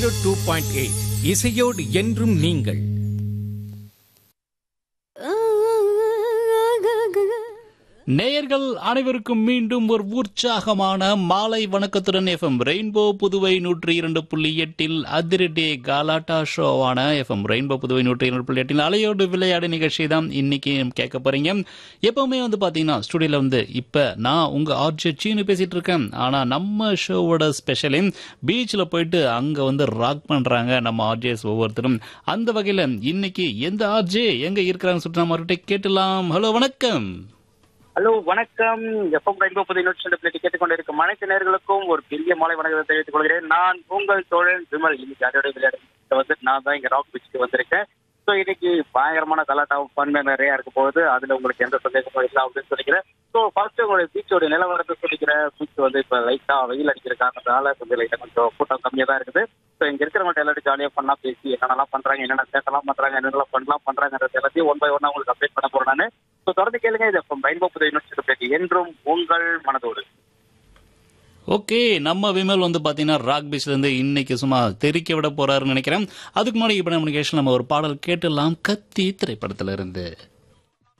two point eight இசையோடு என்றும் நீங்கள் நேயர்கள் அனைவருக்கும் மீண்டும் ஒரு உற்சாகமான மாலை வணக்கத்துடன் எஃப்எம் ரெயின்போ புதுவை நூற்றி இரண்டு புள்ளி எட்டில் அதிரடே காலாட்டா ஷோவான எஃப்எம் ரெயின்போ புதுவை நூற்றி இரண்டு புள்ளி எட்டில் அலையோடு விளையாடு நிகழ்ச்சி தான் இன்னைக்கு கேட்க போறீங்க எப்பவுமே வந்து பாத்தீங்கன்னா ஸ்டுடியோல வந்து இப்ப நான் உங்க ஆர்ஜே சீனு பேசிட்டு இருக்கேன் ஆனா நம்ம ஷோவோட ஸ்பெஷலே பீச்ல போயிட்டு அங்க வந்து ராக் பண்றாங்க நம்ம ஆர்ஜேஸ் ஒவ்வொருத்தரும் அந்த வகையில இன்னைக்கு எந்த ஆர்ஜே எங்க இருக்கிறாங்கன்னு சொல்லிட்டு நம்ம அவர்கிட்ட கேட்டலாம் ஹலோ வணக்கம் ஹலோ வணக்கம் எஃப்எம் ரெயின்போ புதிய நூற்றி பிளேட் கேட்டுக்கொண்டிருக்கும் அனைத்து நேர்களுக்கும் ஒரு பெரிய மாலை வணக்கத்தை தெரிவித்துக் கொள்கிறேன் நான் உங்கள் தோழன் விமல் இன்னைக்கு அதோட விளையாட்டு வந்து நான் தான் இங்க ராக் பீச்சுக்கு வந்திருக்கேன் ஸோ இன்னைக்கு பயங்கரமான கலாட்டா ஃபன் நிறைய இருக்க போகுது அதுல உங்களுக்கு எந்த சந்தேகமும் இல்லை அப்படின்னு சொல்லிக்கிறேன் ஸோ ஃபர்ஸ்ட் உங்களுடைய பீச்சோட நிலவரத்தை சொல்லிக்கிறேன் பீச் வந்து இப்போ லைட்டா வெயில் அடிக்கிற காரணத்தால கொஞ்சம் லைட்டா கொஞ்சம் கூட்டம் கம்மியா தான் இருக்குது ஸோ இங்க இருக்கிறவங்க எல்லாரும் ஜாலியா பண்ணா பேசி என்னென்னலாம் பண்றாங்க என்னென்ன சேட்டெல்லாம் பண்றாங்க என்னென்னலாம் பண்ணலாம் பண்றாங்கன்றது எல்லாத்தையும் ஒன் பை ஒன்னா உங்களுக்கு அப்டேட் பண்ண போறேன் நான் ஸோ தொடர்ந்து கேளுங்க இது ரெயின்போ புதிய யூனிவர்சிட்டி என்றும் உங்கள் மனதோடு ஓகே நம்ம விமல் வந்து பாத்தீங்கன்னா ராக் பீச்ல இருந்து இன்னைக்கு சும்மா தெரிக்க விட போறாருன்னு நினைக்கிறேன் அதுக்கு முன்னாடி இப்ப நம்ம நிகழ்ச்சியில் நம்ம ஒரு பாடல் கேட்டுலாம் கத்தி திரைப்படத்துல இருந்து